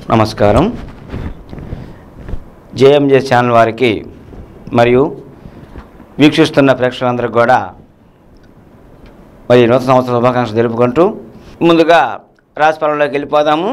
నమస్కారం JMJ channel వారికి మరియు వీక్షిస్తున్న ప్రేక్షకులందరికీ కూడా మరి నూతన సంవత్సర శుభాకాంక్షలు తెలుపుకుంటూ ముందుగా రాజపాలెంలోకి వెళ్ళిపోదాము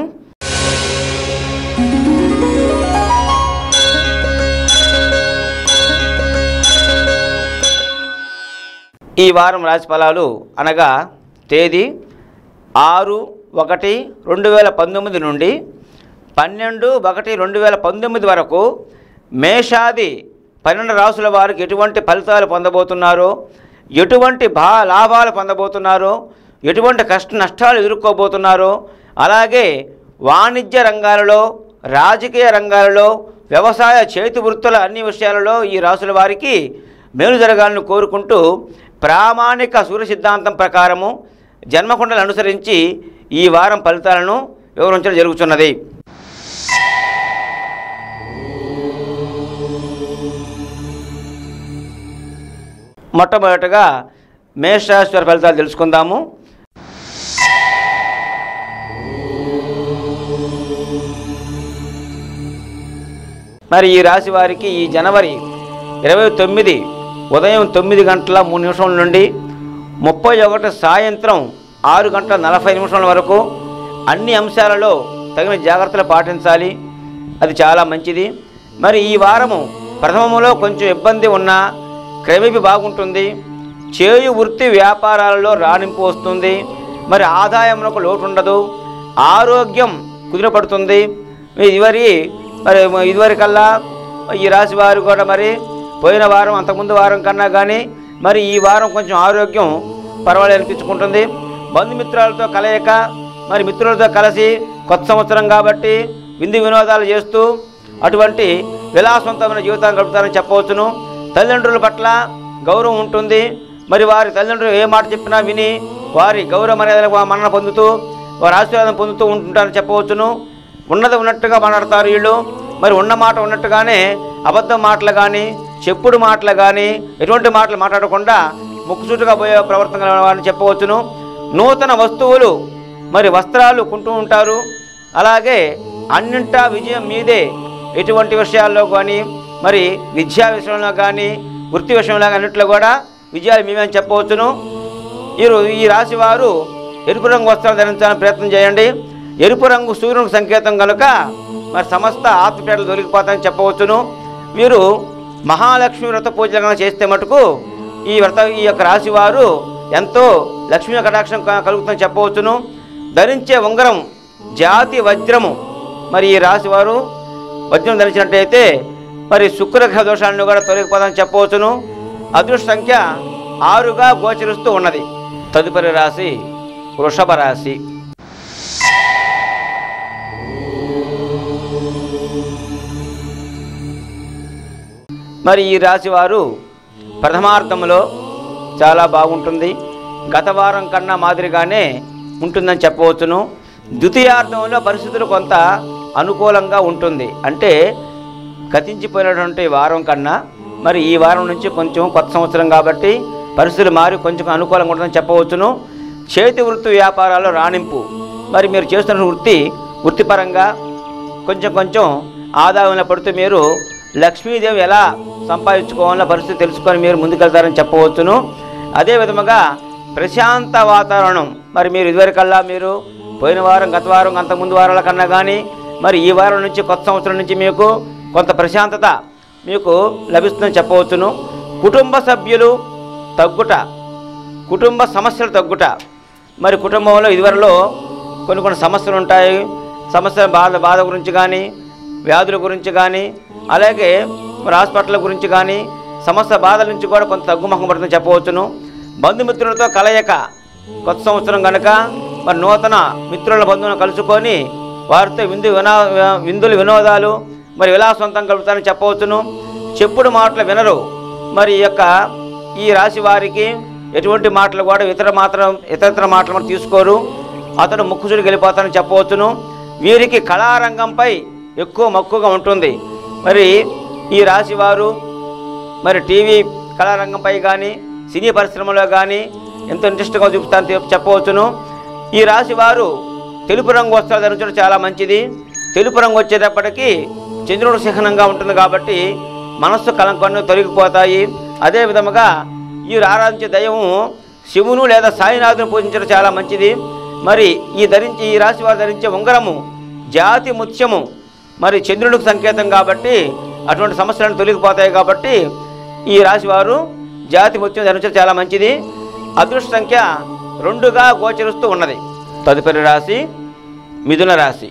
ఈ వారం రాశిఫలాలు అనగా తేదీ ఆరు ఒకటి రెండు వేల పంతొమ్మిది నుండి పన్నెండు ఒకటి రెండు వేల పంతొమ్మిది వరకు మేషాది పన్నెండు రాసుల వారికి ఎటువంటి ఫలితాలు పొందబోతున్నారో ఎటువంటి భా లాభాలు పొందబోతున్నారో ఎటువంటి కష్ట నష్టాలు ఎదుర్కోబోతున్నారో అలాగే వాణిజ్య రంగాలలో రాజకీయ రంగాలలో వ్యవసాయ చేతి వృత్తుల అన్ని విషయాలలో ఈ రాసుల వారికి మేలు జరగాలని కోరుకుంటూ ప్రామాణిక సూర్య సిద్ధాంతం ప్రకారము జన్మకుండలు అనుసరించి ఈ వారం ఫలితాలను వివరించడం జరుగుతున్నది మొట్టమొదటగా మేషరాశి వారి ఫలితాలు తెలుసుకుందాము మరి ఈ రాశి వారికి ఈ జనవరి ఇరవై తొమ్మిది ఉదయం తొమ్మిది గంటల మూడు నిమిషముల నుండి ముప్పై ఒకటి సాయంత్రం ఆరు గంటల నలభై నిమిషాల వరకు అన్ని అంశాలలో తగిన జాగ్రత్తలు పాటించాలి అది చాలా మంచిది మరి ఈ వారము ప్రథమములో కొంచెం ఇబ్బంది ఉన్నా క్రమేపీ బాగుంటుంది చేయు వృత్తి వ్యాపారాలలో రాణింపు వస్తుంది మరి ఆదాయంలో లోటు ఉండదు ఆరోగ్యం కుదిరపడుతుంది ఇదివరి మరి ఇదివరకల్లా ఈ రాశి వారు కూడా మరి పోయిన వారం అంతకుముందు వారం కన్నా కానీ మరి ఈ వారం కొంచెం ఆరోగ్యం పర్వాలేదు అనిపించుకుంటుంది బంధుమిత్రాలతో కలయిక మరి మిత్రులతో కలిసి కొత్త సంవత్సరం కాబట్టి విందు వినోదాలు చేస్తూ అటువంటి విలాసవంతమైన జీవితాన్ని గడుపుతారని చెప్పవచ్చును తల్లిదండ్రుల పట్ల గౌరవం ఉంటుంది మరి వారి తల్లిదండ్రులు ఏ మాట చెప్పినా విని వారి గౌరవ మర్యాదలకు మన్నన పొందుతూ వారి ఆశీర్వాదం పొందుతూ ఉంటుంటారని చెప్పవచ్చును ఉన్నది ఉన్నట్టుగా మాట్లాడతారు వీళ్ళు మరి ఉన్న మాట ఉన్నట్టుగానే అబద్ధం మాటలు కానీ చెప్పుడు మాటలు కానీ ఎటువంటి మాటలు మాట్లాడకుండా ముక్కుసూటుగా పోయే ప్రవర్తన గల వారిని చెప్పవచ్చును నూతన వస్తువులు మరి వస్త్రాలు కొంటూ ఉంటారు అలాగే అన్నింటా విజయం మీదే ఎటువంటి విషయాల్లో కానీ మరి విద్యా విషయంలో కానీ వృత్తి విషయంలో కానీ అన్నింటిలో కూడా విజయాలు మేమని చెప్పవచ్చును ఈ రో- ఈ రాశి వారు ఎరుపు రంగు వస్త్రాలు ధరించాలని ప్రయత్నం చేయండి ఎరుపు రంగు సూర్యునికి సంకేతం కనుక మరి సమస్త ఆత్మపేటలు దొరికిపోతాయని చెప్పవచ్చును మీరు మహాలక్ష్మి వ్రత పూజలు కనుక చేస్తే మటుకు ఈ వ్రత ఈ యొక్క రాశి వారు ఎంతో లక్ష్మీ కటాక్షం క- కలుగుతుందని చెప్పవచ్చును ధరించే ఉంగరం జాతి వజ్రము మరి ఈ రాశి వారు వజ్రం ధరించినట్టయితే మరి శుక్రగ్రహ దోషాలను కూడా తొలగిపోదని చెప్పవచ్చును అదృష్ట సంఖ్య ఆరుగా గోచరిస్తూ ఉన్నది తదుపరి రాశి వృషభ రాశి మరి ఈ రాశి వారు ప్రథమార్థంలో చాలా బాగుంటుంది గత వారం కన్నా మాదిరిగానే ఉంటుందని చెప్పవచ్చును ద్వితీయార్థంలో పరిస్థితులు కొంత అనుకూలంగా ఉంటుంది అంటే గతించిపోయినటువంటి వారం కన్నా మరి ఈ వారం నుంచి కొంచెం కొత్త సంవత్సరం కాబట్టి పరిస్థితులు మారి కొంచెం అనుకూలంగా ఉంటుందని చెప్పవచ్చును చేతి వృత్తి వ్యాపారాల్లో రాణింపు మరి మీరు చేస్తున్న వృత్తి వృత్తిపరంగా కొంచెం కొంచెం ఆదాయంలో పడుతూ మీరు లక్ష్మీదేవి ఎలా సంపాదించుకోవాలన్న పరిస్థితి తెలుసుకొని మీరు ముందుకెళ్తారని చెప్పవచ్చును అదే విధముగా ప్రశాంత వాతావరణం మరి మీరు ఇదివరకల్లా మీరు పోయిన వారం గత వారం అంత ముందు వారాల కన్నా కానీ మరి ఈ వారం నుంచి కొత్త సంవత్సరం నుంచి మీకు కొంత ప్రశాంతత మీకు లభిస్తుందని చెప్పవచ్చును కుటుంబ సభ్యులు తగ్గుట కుటుంబ సమస్యలు తగ్గుట మరి కుటుంబంలో ఇదివరలో కొన్ని కొన్ని సమస్యలు ఉంటాయి సమస్యల బాధ బాధ గురించి కానీ వ్యాధుల గురించి కానీ అలాగే మరి హాస్పిటల్ గురించి కానీ సమస్య బాధల నుంచి కూడా కొంత తగ్గుముఖం పడుతుందని చెప్పవచ్చును బంధుమిత్రులతో కలయిక కొత్త సంవత్సరం కనుక మరి నూతన మిత్రుల బంధువులను కలుసుకొని వారితో విందు వినా విందులు వినోదాలు మరి విలాసవంతం కలుపుతారని చెప్పవచ్చును చెప్పుడు మాటలు వినరు మరి ఈ యొక్క ఈ రాశి వారికి ఎటువంటి మాటలు కూడా ఇతర మాత్రం ఇతరత్ర మాటలు మనం తీసుకోరు అతడు ముక్కుసుడికి వెళ్ళిపోతానని చెప్పవచ్చును వీరికి కళారంగంపై ఎక్కువ మక్కువగా ఉంటుంది మరి ఈ రాశి వారు మరి టీవీ కళారంగంపై కానీ సినీ పరిశ్రమలో కానీ ఎంతో ఇంట్రెస్ట్గా చూపుతారని చెప్- చెప్పవచ్చును ఈ రాశి వారు తెలుపు రంగు వస్త్రాలు ధరించడం చాలా మంచిది తెలుపు రంగు వచ్చేటప్పటికి చంద్రుడు చిహ్నంగా ఉంటుంది కాబట్టి మనస్సు కలంకన్ను తొలగిపోతాయి అదే విధముగా ఈ ఆరాధించే దైవము శివును లేదా సాయినాథుని పూజించడం చాలా మంచిది మరి ఈ ధరించి ఈ రాశి వారు ధరించే ఉంగరము జాతి ముత్యము మరి చంద్రుడికి సంకేతం కాబట్టి అటువంటి సమస్యలను తొలగిపోతాయి కాబట్టి ఈ రాశి వారు జాతి ముత్యం ధరించడం చాలా మంచిది అదృష్ట సంఖ్య రెండుగా గోచరిస్తూ ఉన్నది తదుపరి రాశి మిథున రాశి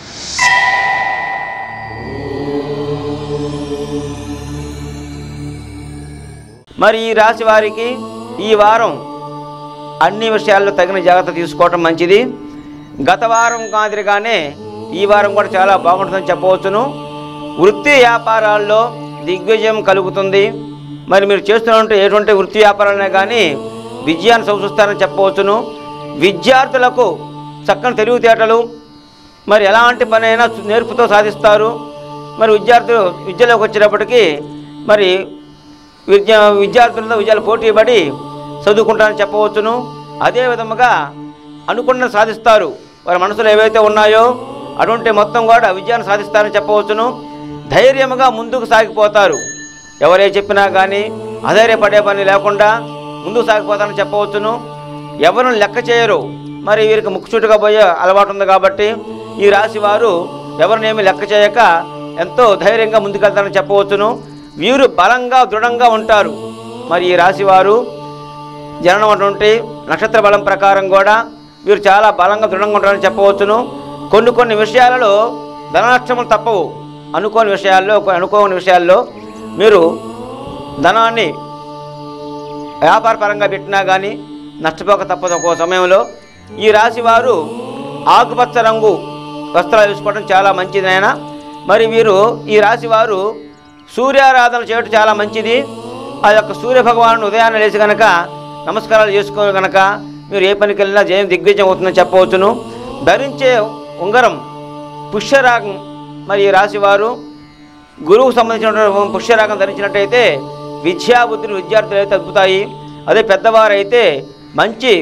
మరి ఈ రాశి వారికి ఈ వారం అన్ని విషయాల్లో తగిన జాగ్రత్త తీసుకోవటం మంచిది గత వారం మాదిరిగానే ఈ వారం కూడా చాలా బాగుంటుందని చెప్పవచ్చును వృత్తి వ్యాపారాల్లో దిగ్విజయం కలుగుతుంది మరి మీరు చేస్తున్నటువంటి ఎటువంటి వృత్తి వ్యాపారాలనే కానీ విజయాన్ని సూచిస్తారని చెప్పవచ్చును విద్యార్థులకు చక్కని తెలివితేటలు మరి ఎలాంటి పనైనా నేర్పుతో సాధిస్తారు మరి విద్యార్థులు విద్యలోకి వచ్చేటప్పటికి మరి విద్య విద్యార్థులతో విద్యలు పోటీ పడి చదువుకుంటారని చెప్పవచ్చును అదే విధముగా అనుకున్న సాధిస్తారు వారి మనసులో ఏవైతే ఉన్నాయో అటువంటి మొత్తం కూడా విజయాన్ని సాధిస్తారని చెప్పవచ్చును ధైర్యముగా ముందుకు సాగిపోతారు ఎవరే చెప్పినా కానీ అధైర్యపడే పని లేకుండా ముందుకు సాగిపోతారని చెప్పవచ్చును ఎవరిని లెక్క చేయరు మరి వీరికి ముక్కుచుట్టుగా పోయే అలవాటు ఉంది కాబట్టి ఈ రాశి వారు ఎవరినేమి లెక్క చేయక ఎంతో ధైర్యంగా ముందుకెళ్తారని చెప్పవచ్చును వీరు బలంగా దృఢంగా ఉంటారు మరి ఈ రాశి వారు జననం అటువంటి నక్షత్ర బలం ప్రకారం కూడా వీరు చాలా బలంగా దృఢంగా ఉంటారని చెప్పవచ్చును కొన్ని కొన్ని విషయాలలో ధననష్టములు తప్పవు అనుకోని విషయాల్లో అనుకోని విషయాల్లో మీరు ధనాన్ని వ్యాపార పరంగా పెట్టినా కానీ నష్టపోక తప్పదు ఒక్కో సమయంలో ఈ రాశి వారు ఆకుపచ్చ రంగు వస్త్రాలు వేసుకోవడం చాలా మంచిది నాయన మరి వీరు ఈ రాశి వారు సూర్యారాధన చేయడం చాలా మంచిది ఆ యొక్క సూర్య భగవాను ఉదయాన్నే లేచి గనక నమస్కారాలు చేసుకో గనక మీరు ఏ పనికి వెళ్ళినా జయం దిగ్విజయం అవుతుందని చెప్పవచ్చును ధరించే ఉంగరం పుష్యరాగం మరి ఈ రాశి వారు గురువుకు సంబంధించిన పుష్యరాగం ధరించినట్టయితే విద్యాబుద్ధులు విద్యార్థులు అయితే తగ్గుతాయి అదే పెద్దవారైతే మంచి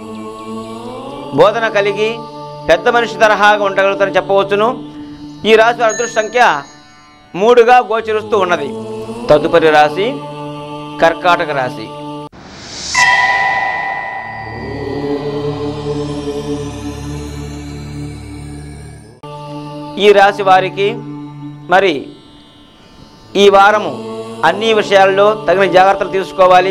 బోధన కలిగి పెద్ద మనిషి తరహాగా ఉండగలుగుతారని చెప్పవచ్చును ఈ రాశి వారి అదృష్ట సంఖ్య మూడుగా గోచరిస్తూ ఉన్నది తదుపరి రాశి కర్కాటక రాశి ఈ రాశి వారికి మరి ఈ వారము అన్ని విషయాల్లో తగిన జాగ్రత్తలు తీసుకోవాలి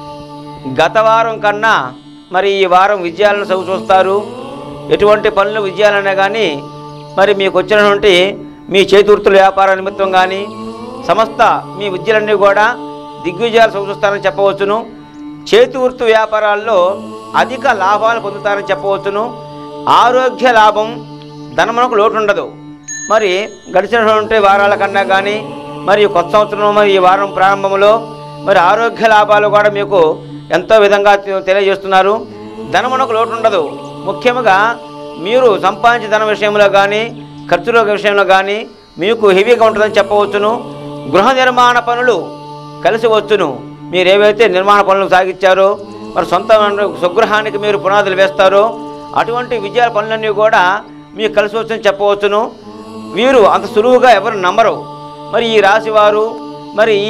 గత వారం కన్నా మరి ఈ వారం విజయాలను చవి చూస్తారు ఎటువంటి పనులు విజయాలనే కానీ మరి మీకు వచ్చినటువంటి మీ చేతివృత్తుల వ్యాపార నిమిత్తం కానీ సమస్త మీ విద్యలన్నీ కూడా దిగ్విజయాలు చవి చూస్తారని చెప్పవచ్చును చేతివృత్తి వ్యాపారాల్లో అధిక లాభాలు పొందుతారని చెప్పవచ్చును ఆరోగ్య లాభం ధనమునకు లోటు ఉండదు మరి గడిచినటువంటి వారాల కన్నా కానీ మరి ఈ కొత్త సంవత్సరం మరి ఈ వారం ప్రారంభంలో మరి ఆరోగ్య లాభాలు కూడా మీకు ఎంతో విధంగా తె- తెలియజేస్తున్నారు ధనమునకు లోటు ఉండదు ముఖ్యంగా మీరు సంపాదించే ధన విషయంలో కానీ ఖర్చుల విషయంలో కానీ మీకు హెవీగా ఉంటుందని చెప్పవచ్చును గృహ నిర్మాణ పనులు కలిసి వచ్చును మీరు ఏవైతే నిర్మాణ పనులు సాగించారో మరి సొంత స్వగృహానికి మీరు పునాదులు వేస్తారో అటువంటి విజయాల పనులన్నీ కూడా మీకు కలిసి వచ్చని చెప్పవచ్చును వీరు అంత సులువుగా ఎవరు నమ్మరు మరి ఈ రాశి వారు మరి ఈ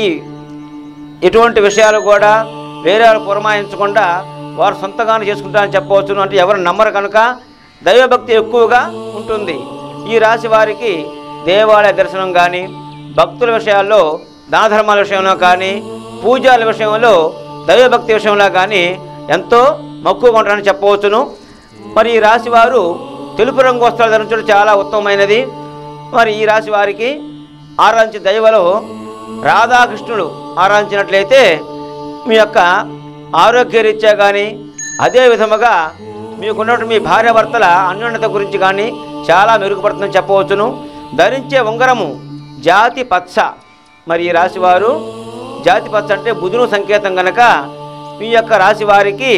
ఎటువంటి విషయాలు కూడా వేరే వాళ్ళు పురమాయించకుండా వారు సొంతగానే చేసుకుంటారని చెప్పవచ్చును అంటే ఎవరు నమ్మరు కనుక దైవభక్తి ఎక్కువగా ఉంటుంది ఈ రాశి వారికి దేవాలయ దర్శనం కానీ భక్తుల విషయాల్లో దాన ధర్మాల విషయంలో కానీ పూజల విషయంలో దైవభక్తి విషయంలో కానీ ఎంతో మక్కువగా ఉంటారని చెప్పవచ్చును మరి ఈ రాశి వారు తెలుపు రంగు వస్త్రాలు ధరించడం చాలా ఉత్తమమైనది మరి ఈ రాశి వారికి ఆరాధించే దైవలో రాధాకృష్ణుడు ఆరాధించినట్లయితే మీ యొక్క ఆరోగ్యరీత్యా కానీ అదే విధముగా మీకున్నటువంటి మీ భార్యాభర్తల అన్యోన్యత గురించి కానీ చాలా మెరుగుపడుతుందని చెప్పవచ్చును ధరించే ఉంగరము జాతి పచ్చ మరి ఈ రాశి వారు జాతి పచ్చ అంటే బుధుని సంకేతం గనక మీ యొక్క రాశి వారికి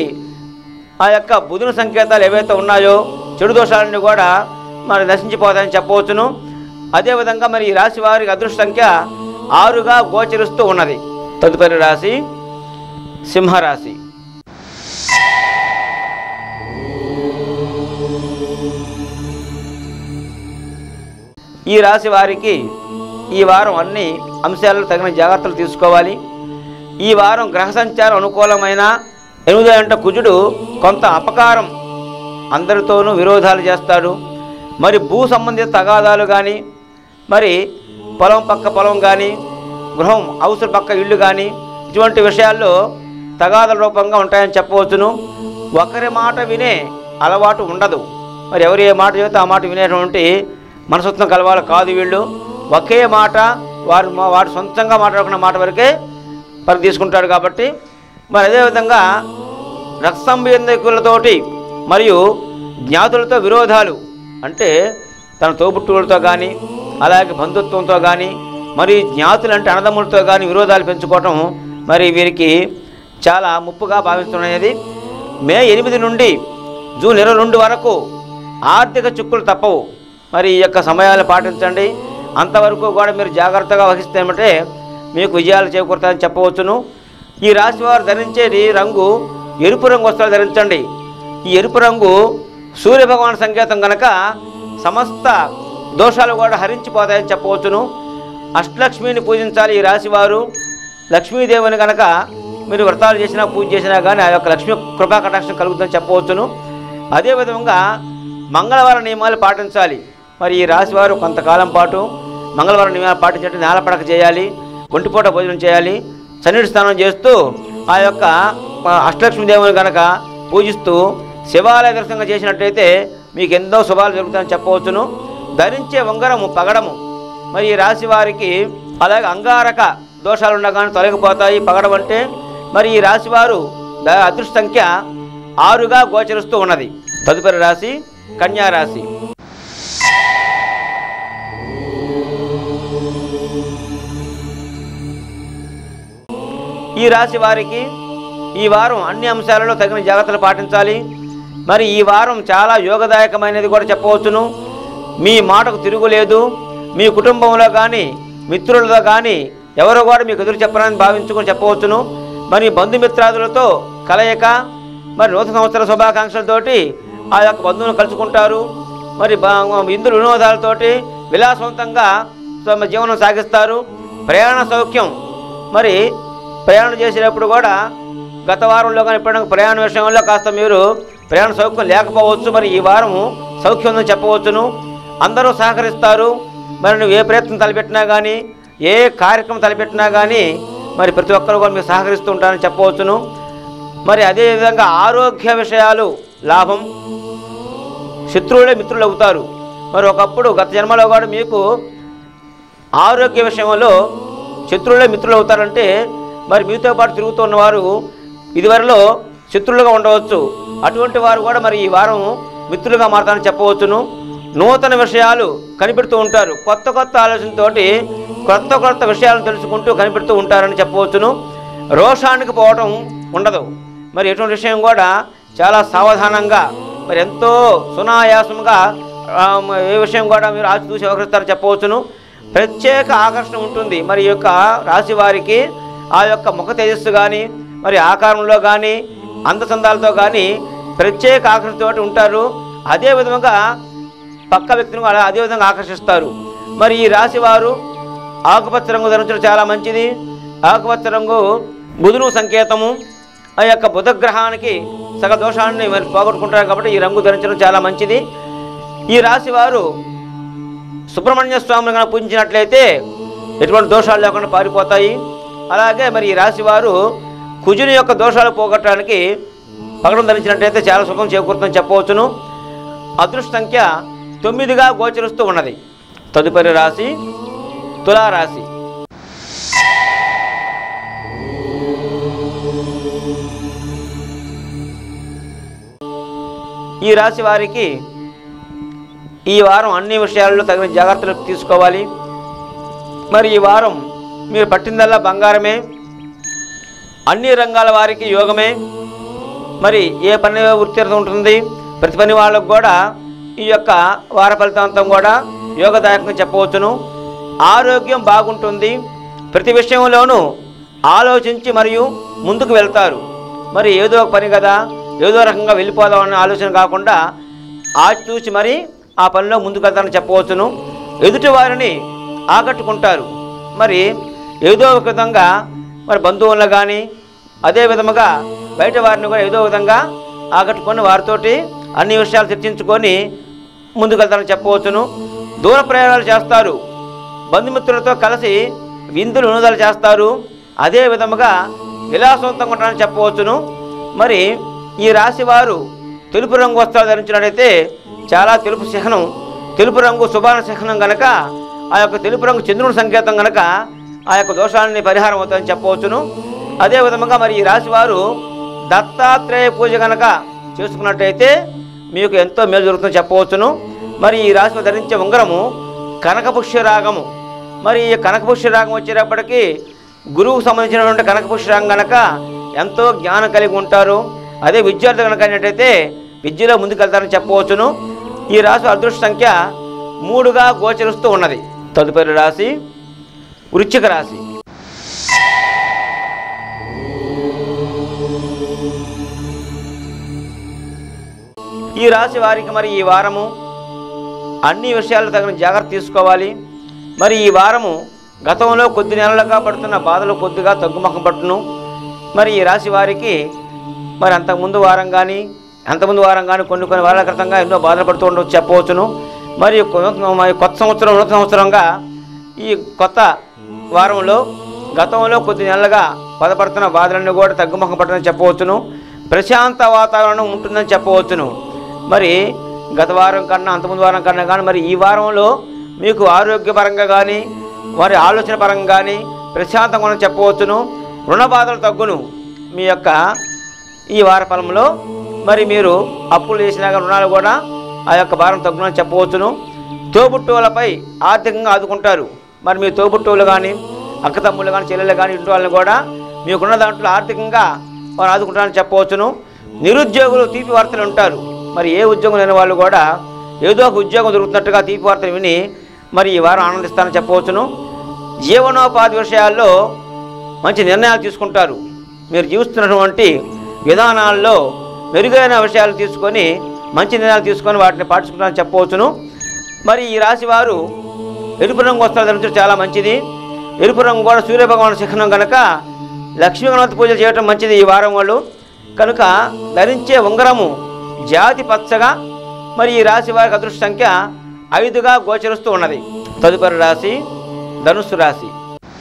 ఆ యొక్క బుధుని సంకేతాలు ఏవైతే ఉన్నాయో చెడు దోషాలన్నీ కూడా మరి నశించిపోతాయని చెప్పవచ్చును అదేవిధంగా మరి ఈ రాశి వారికి అదృష్ట సంఖ్య ఆరుగా గోచరిస్తూ ఉన్నది తదుపరి రాశి సింహరాశి ఈ రాశి వారికి ఈ వారం అన్ని అంశాలలో తగిన జాగ్రత్తలు తీసుకోవాలి ఈ వారం గ్రహ సంచారం అనుకూలమైన ఎనిమిదో గంట కుజుడు కొంత అపకారం అందరితోనూ విరోధాలు చేస్తాడు మరి భూ సంబంధిత తగాదాలు కానీ మరి పొలం పక్క పొలం కానీ గృహం హౌస్ పక్క ఇల్లు కానీ ఇటువంటి విషయాల్లో తగాదాల రూపంగా ఉంటాయని చెప్పవచ్చును ఒకరి మాట వినే అలవాటు ఉండదు మరి ఎవరు ఏ మాట చెబితే ఆ మాట వినేటువంటి మనసత్వం కలవాలి కాదు వీళ్ళు ఒకే మాట వారు వారు సొంతంగా మాట్లాడుకున్న మాట వరకే పని తీసుకుంటాడు కాబట్టి మరి అదేవిధంగా రక్త సంబంధికులతోటి మరియు జ్ఞాతులతో విరోధాలు అంటే తన తోబుట్టువులతో కానీ అలాగే బంధుత్వంతో కానీ మరి జ్ఞాతులు అంటే అన్నదమ్ములతో కానీ విరోధాలు పెంచుకోవటం మరి వీరికి చాలా ముప్పుగా భావిస్తున్నది మే ఎనిమిది నుండి జూన్ ఇరవై రెండు వరకు ఆర్థిక చిక్కులు తప్పవు మరి ఈ యొక్క సమయాలు పాటించండి అంతవరకు కూడా మీరు జాగ్రత్తగా వహిస్తేమంటే మీకు విజయాలు చేకూరుతాయని చెప్పవచ్చును ఈ రాశి వారు ధరించేది రంగు ఎరుపు రంగు వస్త్రాలు ధరించండి ఈ ఎరుపు రంగు సూర్య భగవాన్ సంకేతం కనుక సమస్త దోషాలు కూడా హరించిపోతాయని చెప్పవచ్చును అష్టలక్ష్మిని పూజించాలి ఈ రాశివారు లక్ష్మీదేవిని కనుక మీరు వ్రతాలు చేసినా పూజ చేసినా కానీ ఆ యొక్క లక్ష్మీ కృపా కటాక్షం కలుగుతుందని చెప్పవచ్చును అదేవిధంగా మంగళవారం నియమాలు పాటించాలి మరి ఈ రాశివారు కొంతకాలం పాటు మంగళవారం నియమాలు పాటించడం నేలపడక చేయాలి ఒంటిపూట భోజనం చేయాలి సన్నిధి స్నానం చేస్తూ ఆ యొక్క ఆ, అష్టలక్ష్మీదేవిని కనుక పూజిస్తూ శివాలయ దర్శనంగా చేసినట్టయితే మీకు ఎంతో శుభాలు జరుగుతాయని చెప్పవచ్చును ధరించే ఉంగరము పగడము మరి ఈ రాశి వారికి అలాగే అంగారక దోషాలు ఉండగానే తొలగిపోతాయి పగడం అంటే మరి ఈ రాశి వారు ద- అదృష్ట సంఖ్య ఆరుగా గోచరిస్తూ ఉన్నది తదుపరి రాశి కన్యా రాశి ఈ రాశి వారికి ఈ వారం అన్ని అంశాలలో తగిన జాగ్రత్తలు పాటించాలి మరి ఈ వారం చాలా యోగదాయకమైనది కూడా చెప్పవచ్చును మీ మాటకు తిరుగులేదు మీ కుటుంబంలో కానీ మిత్రులతో కానీ ఎవరో కూడా మీకు ఎదురు చెప్పరని భావించుకొని చెప్పవచ్చును మరి బంధుమిత్రాదులతో కలయిక మరి నూతన సంవత్సర శుభాకాంక్షలతోటి ఆ యొక్క బంధువులను కలుసుకుంటారు మరి బా- విందులు వినోదాలతోటి విలాసవంతంగా తమ జీవనం సాగిస్తారు ప్రయాణ సౌఖ్యం మరి ప్రయాణం చేసేటప్పుడు కూడా గత వారంలో కానీ ఇప్పుడు ప్రయాణ విషయంలో కాస్త మీరు ప్రయాణ సౌఖ్యం లేకపోవచ్చు మరి ఈ వారం సౌఖ్యం ఉందని చెప్పవచ్చును అందరూ సహకరిస్తారు మరి నువ్వు ఏ ప్రయత్నం తలపెట్టినా కానీ ఏ కార్యక్రమం తలపెట్టినా కానీ మరి ప్రతి ఒక్కరు కూడా మీకు సహకరిస్తూ ఉంటారని చెప్పవచ్చును మరి అదేవిధంగా ఆరోగ్య విషయాలు లాభం శత్రువులే మిత్రులు అవుతారు మరి ఒకప్పుడు గత జన్మలో కూడా మీకు ఆరోగ్య విషయంలో శత్రువులే మిత్రులు అవుతారంటే మరి మీతో పాటు తిరుగుతూ ఉన్నవారు ఇదివరలో శత్రువులుగా ఉండవచ్చు అటువంటి వారు కూడా మరి ఈ వారం మిత్రులుగా మారతారని చెప్పవచ్చును నూతన విషయాలు కనిపెడుతూ ఉంటారు కొత్త కొత్త ఆలోచనతోటి కొత్త కొత్త విషయాలను తెలుసుకుంటూ కనిపెడుతూ ఉంటారని చెప్పవచ్చును రోషానికి పోవటం ఉండదు మరి ఎటువంటి విషయం కూడా చాలా సావధానంగా మరి ఎంతో సునాయాసంగా ఆ, ఏ విషయం కూడా మీరు ఆచితూసి వ్యవహరిస్తారని చెప్పవచ్చును ప్రత్యేక ఆకర్షణ ఉంటుంది మరి ఈ యొక్క రాశి వారికి ఆ యొక్క ముఖ తేజస్సు కానీ మరి ఆకారంలో కానీ అందచందాలతో కానీ ప్రత్యేక ఆకర్షణతో ఉంటారు అదే విధంగా పక్క వ్యక్తిని కూడా అదే విధంగా ఆకర్షిస్తారు మరి ఈ రాశి వారు ఆకుపచ్చ రంగు ధరించడం చాలా మంచిది ఆకుపచ్చ రంగు బుధును సంకేతము ఆ యొక్క బుధగ్రహానికి సగ దోషాన్ని మరి పోగొట్టుకుంటారు కాబట్టి ఈ రంగు ధరించడం చాలా మంచిది ఈ రాశి వారు సుబ్రహ్మణ్య స్వామిని కనుక పూజించినట్లయితే ఎటువంటి దోషాలు లేకుండా పారిపోతాయి అలాగే మరి ఈ రాశి వారు కుజుని యొక్క దోషాలు పోగొట్టడానికి పగడం ధరించినట్లయితే చాలా సుఖం చేకూరుతుందని చెప్పవచ్చును అదృష్ట సంఖ్య తొమ్మిదిగా గోచరిస్తూ ఉన్నది తదుపరి రాశి తులారాశి ఈ రాశి వారికి ఈ వారం అన్ని విషయాల్లో తగిన జాగ్రత్తలు తీసుకోవాలి మరి ఈ వారం మీరు పట్టిందల్లా బంగారమే అన్ని రంగాల వారికి యోగమే మరి ఏ పని వృత్తి ఉంటుంది ప్రతి పని వాళ్ళకు కూడా ఈ యొక్క వార ఫలితాంతం కూడా యోగదాయకంగా చెప్పవచ్చును ఆరోగ్యం బాగుంటుంది ప్రతి విషయంలోనూ ఆలోచించి మరియు ముందుకు వెళ్తారు మరి ఏదో ఒక పని కదా ఏదో రకంగా వెళ్ళిపోదాం అనే ఆలోచన కాకుండా ఆచి చూసి మరి ఆ పనిలో ముందుకు వెళ్తారని చెప్పవచ్చును ఎదుటి వారిని ఆకట్టుకుంటారు మరి ఏదో ఒక విధంగా మరి బంధువులను కానీ అదే విధముగా బయట వారిని కూడా ఏదో విధంగా ఆకట్టుకొని వారితోటి అన్ని విషయాలు చర్చించుకొని ముందుకెళ్తారని చెప్పవచ్చును దూర ప్రయాణాలు చేస్తారు బంధుమిత్రులతో కలిసి విందులు వినోదాలు చేస్తారు అదే విధముగా విలాసవంతంగా ఉంటారని చెప్పవచ్చును మరి ఈ రాశి వారు తెలుపు రంగు వస్త్రాలు ధరించినట్లయితే చాలా తెలుపు చిహ్నం తెలుపు రంగు శుభాన చిహ్నం గనక ఆ యొక్క తెలుపు రంగు చంద్రుని సంకేతం గనక ఆ యొక్క దోషాలని పరిహారం అవుతుందని చెప్పవచ్చును అదే విధముగా మరి ఈ రాశి వారు దత్తాత్రేయ పూజ గనక చేసుకున్నట్టయితే మీకు ఎంతో మేలు జరుగుతుందని చెప్పవచ్చును మరి ఈ రాశిలో ధరించే ఉంగరము కనకపుష్య రాగము మరి ఈ కనకపుష్య రాగం వచ్చేటప్పటికి గురువుకు సంబంధించినటువంటి కనకపుష్య రాగం గనక ఎంతో జ్ఞానం కలిగి ఉంటారు అదే విద్యార్థి కనుక అయినట్టయితే విద్యలో ముందుకెళ్తారని చెప్పవచ్చును ఈ రాశి అదృష్ట సంఖ్య మూడుగా గోచరిస్తూ ఉన్నది తదుపరి రాశి వృశ్చిక రాశి ఈ రాశి వారికి మరి ఈ వారము అన్ని విషయాలు తగిన జాగ్రత్త తీసుకోవాలి మరి ఈ వారము గతంలో కొద్ది నెలలుగా పడుతున్న బాధలు కొద్దిగా తగ్గుముఖం పట్టును మరి ఈ రాశి వారికి మరి అంతకుముందు వారం కానీ అంతకుముందు వారం కానీ కొన్ని కొన్ని వారాల క్రితంగా ఎన్నో బాధలు పడుతూ ఉండవచ్చు చెప్పవచ్చును మరి కొ- మరి కొత్త సంవత్సరం నూతన సంవత్సరంగా ఈ కొత్త వారంలో గతంలో కొద్ది నెలలుగా బాధపడుతున్న బాధలన్నీ కూడా తగ్గుముఖం పట్టని చెప్పవచ్చును ప్రశాంత వాతావరణం ఉంటుందని చెప్పవచ్చును మరి గత వారం కన్నా అంతకుముందు వారం కన్నా కానీ మరి ఈ వారంలో మీకు ఆరోగ్యపరంగా కానీ మరి ఆలోచన పరంగా కానీ ప్రశాంతంగా ఉందని చెప్పవచ్చును రుణ బాధలు తగ్గును మీ యొక్క ఈ వార ఫలంలో మరి మీరు అప్పులు చేసినాక రుణాలు కూడా ఆ యొక్క భారం తగ్గునని చెప్పవచ్చును తోబుట్టువులపై ఆర్థికంగా ఆదుకుంటారు మరి మీ తోబుట్టువులు కానీ అక్క తమ్ముళ్ళు కానీ చెల్లెలు కానీ ఇంటి వాళ్ళని కూడా మీకున్న దాంట్లో ఆర్థికంగా వారు ఆదుకుంటారని చెప్పవచ్చును నిరుద్యోగులు తీపి వార్తలు ఉంటారు మరి ఏ ఉద్యోగం లేని వాళ్ళు కూడా ఏదో ఒక ఉద్యోగం దొరుకుతున్నట్టుగా తీపి వార్తలు విని మరి ఈ వారం ఆనందిస్తారని చెప్పవచ్చును జీవనోపాధి విషయాల్లో మంచి నిర్ణయాలు తీసుకుంటారు మీరు జీవిస్తున్నటువంటి విధానాల్లో మెరుగైన విషయాలు తీసుకొని మంచి నిర్ణయాలు తీసుకొని వాటిని పాటించుకుంటారని చెప్పవచ్చును మరి ఈ రాశి వారు ఎరుపు రంగు వస్త్రాలు ధరించడం చాలా మంచిది ఎరుపు రంగు కూడా సూర్యభగవాన్ చిహ్నం కనుక లక్ష్మీ గణపతి పూజ చేయడం మంచిది ఈ వారం వాళ్ళు కనుక ధరించే ఉంగరము జాతి పచ్చగా మరి ఈ రాశి వారికి అదృష్ట సంఖ్య ఐదుగా గోచరిస్తూ ఉన్నది తదుపరి రాశి ధనుస్సు రాశి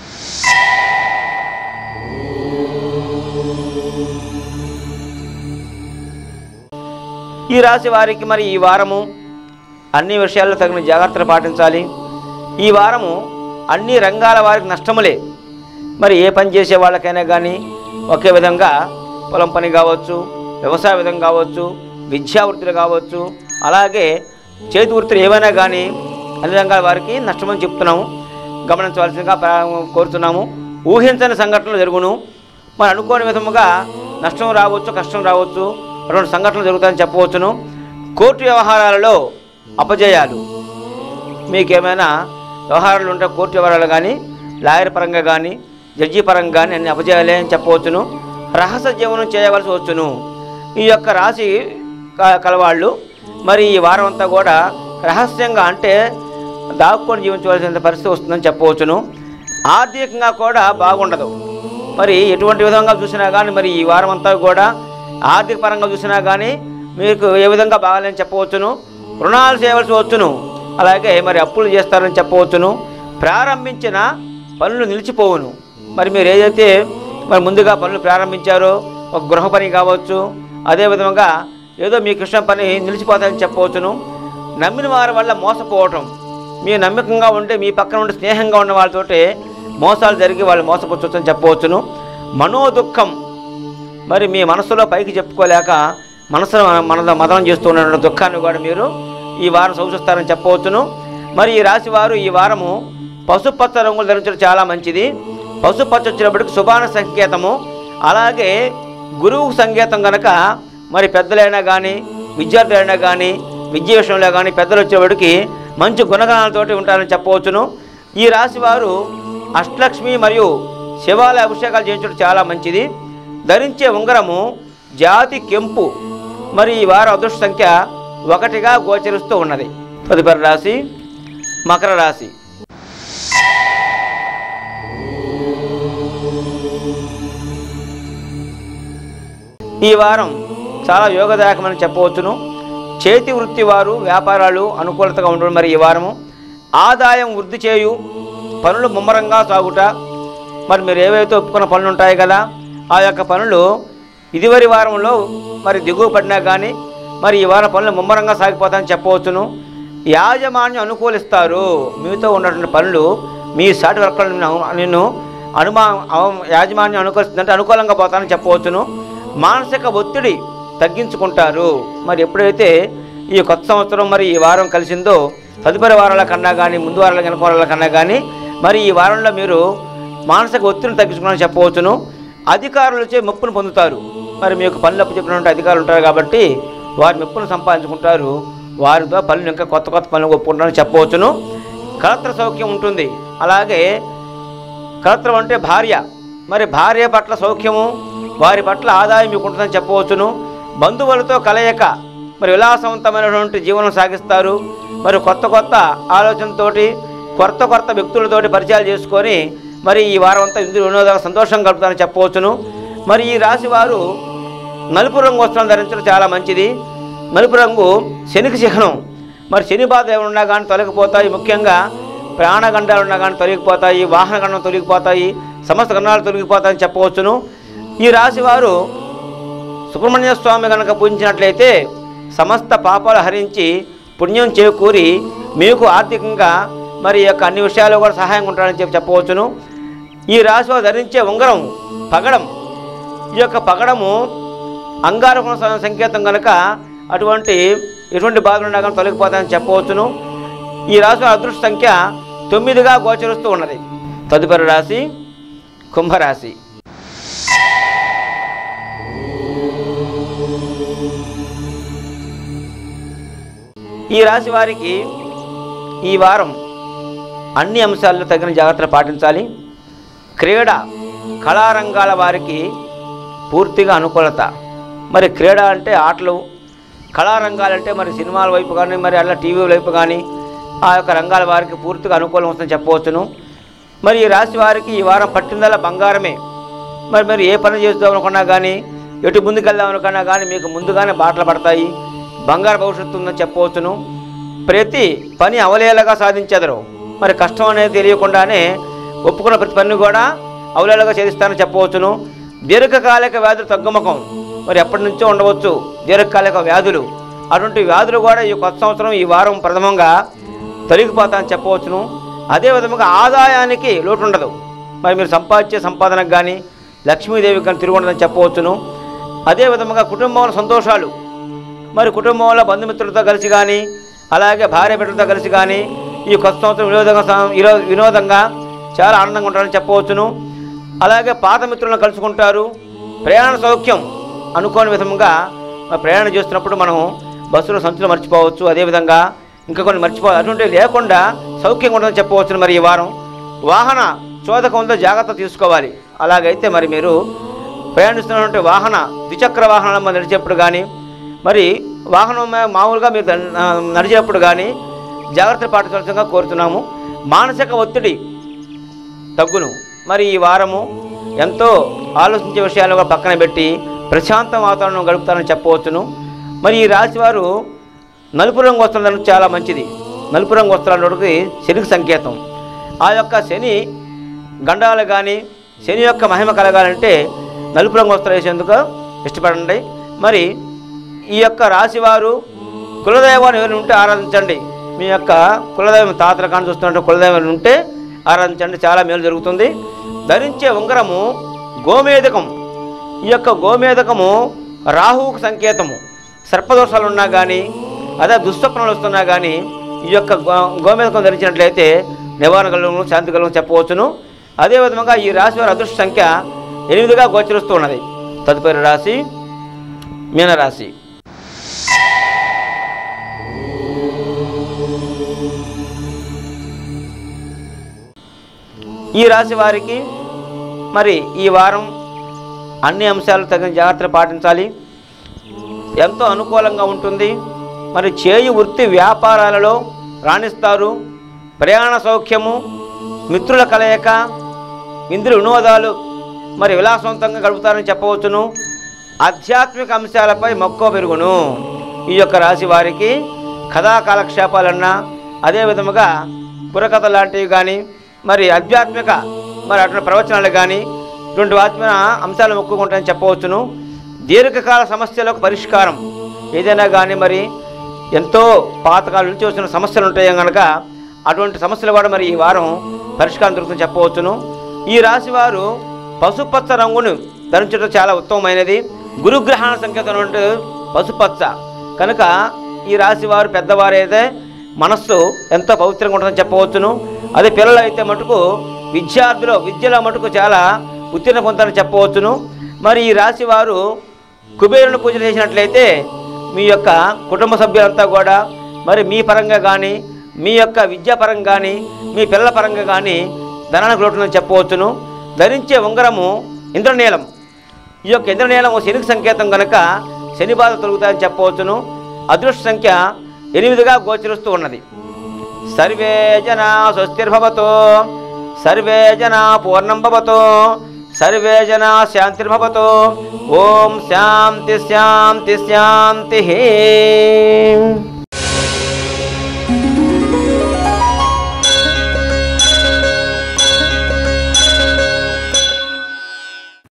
ఈ రాశి వారికి మరి ఈ వారము అన్ని విషయాల్లో తగిన జాగ్రత్తలు పాటించాలి ఈ వారము అన్ని రంగాల వారికి నష్టములే మరి ఏ పని చేసే వాళ్ళకైనా కానీ ఒకే విధంగా పొలం పని కావచ్చు వ్యవసాయ విధం కావచ్చు విద్యా వృత్తులు కావచ్చు అలాగే చేతి వృత్తులు ఏవైనా కానీ అన్ని రంగాల వారికి నష్టమని చెప్తున్నాము గమనించవలసిందిగా ప్రా- కోరుతున్నాము ఊహించని సంఘటనలు జరుగును మరి అనుకోని విధముగా నష్టం రావచ్చు కష్టం రావచ్చు అటువంటి సంఘటనలు జరుగుతాయని చెప్పవచ్చును కోర్టు వ్యవహారాలలో అపజయాలు మీకేమైనా వ్యవహారాలు ఉంటే కోర్టు వ్యవహారాలు కానీ లాయర్ పరంగా కానీ జడ్జి పరంగా కానీ అన్ని అపజయాలే అని చెప్పవచ్చును రహస్య జీవనం చేయవలసి వచ్చును ఈ యొక్క రాశి క- కలవాళ్ళు మరి ఈ వారం అంతా కూడా రహస్యంగా అంటే దాక్కుని జీవించవలసిన పరిస్థితి వస్తుందని చెప్పవచ్చును ఆర్థికంగా కూడా బాగుండదు మరి ఎటువంటి విధంగా చూసినా కానీ మరి ఈ వారం అంతా కూడా ఆర్థిక పరంగా చూసినా కానీ మీకు ఏ విధంగా బాగాలేని చెప్పవచ్చును రుణాలు చేయవలసి వచ్చును అలాగే మరి అప్పులు చేస్తారని చెప్పవచ్చును ప్రారంభించిన పనులు నిలిచిపోవును మరి మీరు ఏదైతే మరి ముందుగా పనులు ప్రారంభించారో ఒక గృహ పని కావచ్చు అదే విధంగా ఏదో మీ కృష్ణ పని నిలిచిపోతాయని చెప్పవచ్చును నమ్మిన వారి వల్ల మోసపోవటం మీ నమ్మకంగా ఉంటే మీ పక్కన ఉండి స్నేహంగా ఉన్న వాళ్ళతోటి మోసాలు జరిగి వాళ్ళు మోసపోవచ్చని చెప్పవచ్చును మనోదుఖం మరి మీ మనసులో పైకి చెప్పుకోలేక మనసులో మన మదనం చేస్తూ ఉన్న దుఃఖాన్ని కూడా మీరు ఈ వారం సూచిస్తారని చెప్పవచ్చును మరి ఈ రాశి వారు ఈ వారము పసుపచ్చ రంగులు ధరించడం చాలా మంచిది పసుపచ్చ వచ్చినప్పటికి శుభాన సంకేతము అలాగే గురువు సంకేతం కనుక మరి పెద్దలైనా కానీ విద్యార్థులైనా కానీ విద్య విషయంలో కానీ పెద్దలు వచ్చేవాడికి మంచి గుణగణాలతోటి ఉంటారని చెప్పవచ్చును ఈ రాశి వారు అష్టలక్ష్మి మరియు శివాలయ అభిషేకాలు చేయించడం చాలా మంచిది ధరించే ఉంగరము జాతి కెంపు మరి ఈ వారం అదృష్ట సంఖ్య ఒకటిగా గోచరిస్తూ ఉన్నది తదుపరి రాశి మకర రాశి ఈ వారం చాలా యోగదాయకమని చెప్పవచ్చును చేతి వృత్తి వారు వ్యాపారాలు అనుకూలతగా ఉండడం మరి ఈ వారము ఆదాయం వృద్ధి చేయు పనులు ముమ్మరంగా సాగుట మరి మీరు ఏవైతే ఒప్పుకున్న పనులు ఉంటాయి కదా ఆ యొక్క పనులు ఇదివరి వారంలో మరి దిగువ పడినా కానీ మరి ఈ వారం పనులు ముమ్మరంగా సాగిపోతాయని చెప్పవచ్చును యాజమాన్యం అనుకూలిస్తారు మీతో ఉన్నటువంటి పనులు మీ సాటి వర్కర్లు నిన్ను- నిన్ను అనుమా అవ- యాజమాన్యం అనుకూలిస్తుందంటే అనుకూలంగా పోతానని చెప్పవచ్చును మానసిక ఒత్తిడి తగ్గించుకుంటారు మరి ఎప్పుడైతే ఈ కొత్త సంవత్సరం మరి ఈ వారం కలిసిందో తదుపరి వారాల కన్నా కానీ ముందు వారాల వెనక వారాల కన్నా కానీ మరి ఈ వారంలో మీరు మానసిక ఒత్తిడిని తగ్గించుకున్నారని చెప్పవచ్చును అధికారులచే మెప్పును పొందుతారు మరి మీకు పనులు అప్పు చెప్పినటువంటి అధికారులు ఉంటారు కాబట్టి వారి మెప్పును సంపాదించుకుంటారు వారితో పనులు ఇంకా కొత్త కొత్త పనులు ఒప్పుకుంటారని చెప్పవచ్చును కలత్ర సౌఖ్యం ఉంటుంది అలాగే కలత్రం అంటే భార్య మరి భార్య పట్ల సౌఖ్యము వారి పట్ల ఆదాయం మీకు ఉంటుందని చెప్పవచ్చును బంధువులతో కలయిక మరి విలాసవంతమైనటువంటి జీవనం సాగిస్తారు మరి కొత్త కొత్త ఆలోచనతోటి కొత్త కొత్త వ్యక్తులతోటి పరిచయాలు చేసుకొని మరి ఈ వారం అంతా ఇందులో వినోదంగా సంతోషం గడుపుతారని చెప్పవచ్చును మరి ఈ రాశి వారు నలుపు రంగు వస్త్రం ధరించడం చాలా మంచిది నలుపు రంగు శనికి చిహ్నం మరి శని బాధ ఏమన్నా కానీ తొలగిపోతాయి ముఖ్యంగా ప్రాణగండాలు ఉన్నా కానీ తొలగిపోతాయి వాహన గండం తొలగిపోతాయి సమస్త గణాలు తొలగిపోతాయని చెప్పవచ్చును ఈ రాశి వారు సుబ్రహ్మణ్య స్వామి కనుక పూజించినట్లయితే సమస్త పాపాలు హరించి పుణ్యం చేకూరి మీకు ఆర్థికంగా మరి ఈ యొక్క అన్ని విషయాలు కూడా సహాయంగా ఉంటారని చెప్పి చెప్పవచ్చును ఈ రాశి వారు ధరించే ఉంగరం పగడం ఈ యొక్క పగడము అంగారకుణ స- సంకేతం కనుక అటువంటి ఎటువంటి బాధలు ఉన్నా కానీ తొలగిపోతాయని చెప్పవచ్చును ఈ రాశి వారి అదృష్ట సంఖ్య తొమ్మిదిగా గోచరిస్తూ ఉన్నది తదుపరి రాశి కుంభరాశి ఈ రాశి వారికి ఈ వారం అన్ని అంశాల్లో తగిన జాగ్రత్తలు పాటించాలి క్రీడ కళారంగాల వారికి పూర్తిగా అనుకూలత మరి క్రీడ అంటే ఆటలు కళారంగాలంటే మరి సినిమాల వైపు కానీ మరి అలా టీవీ వైపు కానీ ఆ యొక్క రంగాల వారికి పూర్తిగా అనుకూలం వస్తుందని చెప్పవచ్చును మరి ఈ రాశి వారికి ఈ వారం పట్టిందల్లా బంగారమే మరి మీరు ఏ పని చేద్దాం అనుకున్నా కానీ ఎటు ముందుకెళ్దాం అనుకున్నా కానీ మీకు ముందుగానే బాటలు పడతాయి బంగారు భవిష్యత్తు ఉందని చెప్పవచ్చును ప్రతి పని అవలేలగా సాధించెదరు మరి కష్టం అనేది తెలియకుండానే ఒప్పుకున్న ప్రతి పని కూడా అవలేలగా చేస్తానని చెప్పవచ్చును దీర్ఘకాలిక వ్యాధులు తగ్గుముఖం మరి ఎప్పటి నుంచో ఉండవచ్చు దీర్ఘకాలిక వ్యాధులు అటువంటి వ్యాధులు కూడా ఈ కొత్త సంవత్సరం ఈ వారం ప్రథమంగా తొలగిపోతాయని చెప్పవచ్చును అదే విధముగా ఆదాయానికి లోటు ఉండదు మరి మీరు సంపాదించే సంపాదనకు కానీ లక్ష్మీదేవికి కానీ తిరిగి ఉండదని చెప్పవచ్చును అదే విధముగా కుటుంబంలో సంతోషాలు మరి కుటుంబంలో బంధుమిత్రులతో కలిసి కానీ అలాగే భార్య బిడ్డలతో కలిసి కానీ ఈ కొత్త సంవత్సరం వినోదంగా సా- వినో- వినోదంగా చాలా ఆనందంగా ఉంటారని చెప్పవచ్చును అలాగే పాత మిత్రులను కలుసుకుంటారు ప్రయాణ సౌఖ్యం అనుకోని విధంగా మరి ప్రయాణం చేస్తున్నప్పుడు మనం బస్సులో సంచులు మర్చిపోవచ్చు అదేవిధంగా ఇంకా కొన్ని మర్చిపోవాలి అటువంటివి లేకుండా సౌఖ్యంగా ఉంటుందని చెప్పవచ్చును మరి ఈ వారం వాహన చోదకంలో జాగ్రత్త తీసుకోవాలి అలాగైతే మరి మీరు ప్రయాణిస్తున్నటువంటి వాహన ద్విచక్ర వాహనాల మీద నడిచేప్పుడు కానీ మరి వాహనం మీద మామూలుగా మీరు దన్- ఆ, నడిచేటప్పుడు కానీ జాగ్రత్త పాటించాల్సిందిగా కోరుతున్నాము మానసిక ఒత్తిడి తగ్గును మరి ఈ వారము ఎంతో ఆలోచించే విషయాలు కూడా పక్కన పెట్టి ప్రశాంత వాతావరణం గడుపుతారని చెప్పవచ్చును మరి ఈ రాశి వారు నలుపు రంగు వస్త్రం ధరించడం చాలా మంచిది నలుపు రంగు వస్త్రాలకి శనికి సంకేతం ఆ యొక్క శని గండాలు కానీ శని యొక్క మహిమ కలగాలంటే నలుపు రంగు వస్త్రం వేసేందుకు ఇష్టపడండి మరి ఈ యొక్క రాశివారు కులదైవాన్ని ఎవరైనా ఉంటే ఆరాధించండి మీ యొక్క కులదైవం తాతల కానీ చూస్తున్నట్టు కులదైవం ఉంటే ఆరాధించండి చాలా మేలు జరుగుతుంది ధరించే ఉంగరము గోమేదకం ఈ యొక్క గోమేదకము రాహువుకు సంకేతము సర్పదోషాలు ఉన్నా కానీ అదే దుస్వప్నాలు వస్తున్నా కానీ ఈ యొక్క గో గోమేదకం ధరించినట్లయితే నివారణ కలుగును శాంతి కలుగును చెప్పవచ్చును అదేవిధంగా ఈ రాశి వారి అదృష్ట సంఖ్య ఎనిమిదిగా గోచరిస్తూ ఉన్నది తదుపరి రాశి మీనరాశి ఈ రాశి వారికి మరి ఈ వారం అన్ని అంశాలు తగిన జాగ్రత్తలు పాటించాలి ఎంతో అనుకూలంగా ఉంటుంది మరి చేయు వృత్తి వ్యాపారాలలో రాణిస్తారు ప్రయాణ సౌఖ్యము మిత్రుల కలయిక ఇంద్రు వినోదాలు మరి విలాసవంతంగా గడుపుతారని చెప్పవచ్చును ఆధ్యాత్మిక అంశాలపై మక్కువ పెరుగును ఈ యొక్క రాశి వారికి కథా కాలక్షేపాలన్నా అదే విధముగా పురకథ లాంటివి కానీ మరి ఆధ్యాత్మిక మరి అటువంటి ప్రవచనాలు కానీ ఇటువంటి వాటి మీద అంశాలు మొక్కుకుంటాయని చెప్పవచ్చును దీర్ఘకాల సమస్యలకు పరిష్కారం ఏదైనా కానీ మరి ఎంతో పాతకాలం నుంచి వచ్చిన సమస్యలు ఉంటాయి కనుక అటువంటి సమస్యలు కూడా మరి ఈ వారం పరిష్కారం దొరుకుతుందని చెప్పవచ్చును ఈ రాశి వారు పసుపచ్చ రంగును ధరించడం చాలా ఉత్తమమైనది గురుగ్రహణ సంకేతం అంటే పసుపచ్చ కనుక ఈ రాశి వారు పెద్దవారైతే మనస్సు ఎంతో పవిత్రంగా ఉంటుందని చెప్పవచ్చును అదే పిల్లలు అయితే మటుకు విద్యార్థులు విద్యలో మటుకు చాలా ఉత్తీర్ణ పొందుతారని చెప్పవచ్చును మరి ఈ రాశి వారు కుబేరుని పూజ చేసినట్లయితే మీ యొక్క కుటుంబ సభ్యులంతా కూడా మరి మీ పరంగా కానీ మీ యొక్క విద్యా పరంగా కానీ మీ పిల్లల పరంగా కానీ ధనానికి లోటుందని చెప్పవచ్చును ధరించే ఉంగరము ఇంద్రనీలం ఈ యొక్క ఇంద్రనీలము శనికి సంకేతం కనుక శని బాధ తొలుగుతాయని చెప్పవచ్చును అదృష్ట సంఖ్య ఎనిమిదిగా గోచరిస్తూ ఉన్నది సర్వే జనా స్వస్తిర్భవతో సర్వే జనా పూర్ణం భవతో సర్వే జనా శాంతిర్భవతో ఓం శాంతి శాంతి శాంతి